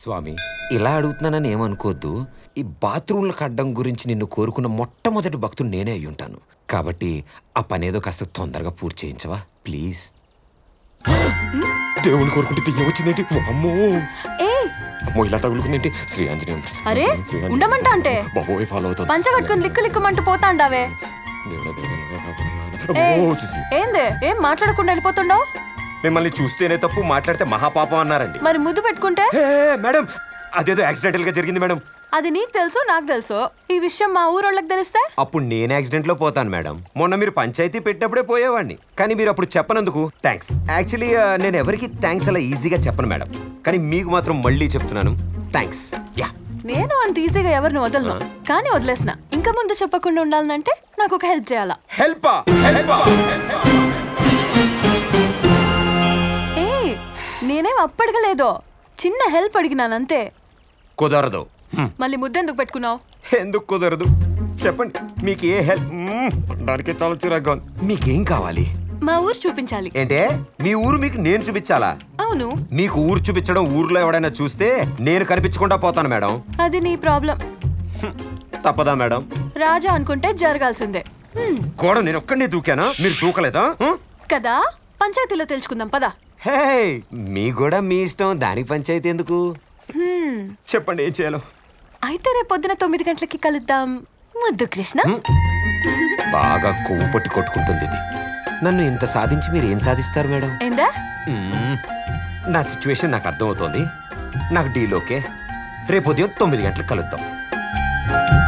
స్వామి ఇలా అడుగుతున్నానని ఏమనుకోవద్దు ఈ బాత్రూంల కడ్డం గురించి నిన్ను కోరుకున్న మొట్టమొదటి భక్తుడు నేనే అయి ఉంటాను కాబట్టి ఆ పనేదో కాస్త తొందరగా పూర్తి చేయించవా ప్లీజ్ దేవుని కోరుకుంటే తియ్య వచ్చిందేంటి అమ్మో ఏ అమ్మో ఇలా తగులుకుందేంటి శ్రీ ఆంజనేయం అరే శ్రీ ఆంజనేయం. ఉండమంటా అంటే బాబోయ్ ఫాలో అవుతుంది పంచ కట్టుకుని లిక్కు లిక్కుమంటూ పోతాండావే దేవుడా, దేవుడా, ఏ అమ్మో, చూసింది. ఏందే ఏం మాట్లాడకుండా వెళ్ళిపోతుండవు మిమ్మల్ని చూస్తేనే తప్పు మాట్లాడితే మహాపాపం అన్నారండి మరి ముద్దు పెట్టుకుంటే హే, మేడం అదేదో యాక్సిడెంటల్ గా జరిగింది మేడం అది నీకు తెలుసు నాకు తెలుసు ఈ విషయం మా ఊరోళ్ళకి తెలిస్తే అప్పుడు నేను యాక్సిడెంట్ లో పోతాను మేడం మొన్న మీరు పంచాయతీ పెట్టినప్పుడే పోయేవాడిని కానీ మీరు అప్పుడు చెప్పనందుకు థ్యాంక్స్ యాక్చువల్లీ నేను ఎవరికి థ్యాంక్స్ అలా ఈజీగా చెప్పను మేడం కానీ మీకు మాత్రం మళ్ళీ చెప్తున్నాను థ్యాంక్స్ యా నేను అంత ఈజీగా ఎవరిని వదలను కానీ వదిలేసిన ఇంకా ముందు చెప్పకుండా ఉండాలంటే నాకు ఒక హెల్ప్ చేయాలా హెల్ప్ హెల్ప్ ఏ నేనేం అప్పడగలేదో చిన్న హెల్ప్ అడిగినాను అంతే కుదరదు హ్మ్. మళ్ళీ ముద్దెందుకు పెట్టుకున్నావు ఎందుకు కుదరదు చెప్పండి మీకు ఏ హెల్ప్ దానికే చాలా చిరాగ్గా ఉంది మీకేం కావాలి మా ఊరు చూపించాలి ఏంటే మీ ఊరు మీకు నేను చూపించాలా అవును మీకు ఊరు చూపించడం ఊర్లో ఎవడైనా చూస్తే నేను కనిపించకుండా పోతాను మేడం అది నీ ప్రాబ్లం తప్పదా మేడం రాజా అనుకుంటే జరగాల్సిందే హ్మ్, గోడ నేను ఒక్కడినే దూకానా మీరు దూకలేదా హ్మ్? కదా పంచాయతీలో తెలుసుకుందాం పదా హే మీ కూడా మీ ఇష్టం దానికి పంచాయతీ ఎందుకు చెప్పండి ఏం చేయాలో అయితే రేపు పొద్దున తొమ్మిది గంటలకి కలుద్దాం ముద్దు కృష్ణ బాగా కొవ్వు పట్టి కొట్టుకుంటుంది ఇది నన్ను ఇంత సాధించి మీరు ఏం సాధిస్తారు మేడం ఏందా మ్మ్. నా సిచ్యువేషన్ నాకు అర్థమవుతోంది నాకు డీల్ ఓకే రేపు ఉదయం తొమ్మిది గంటలకు కలుద్దాం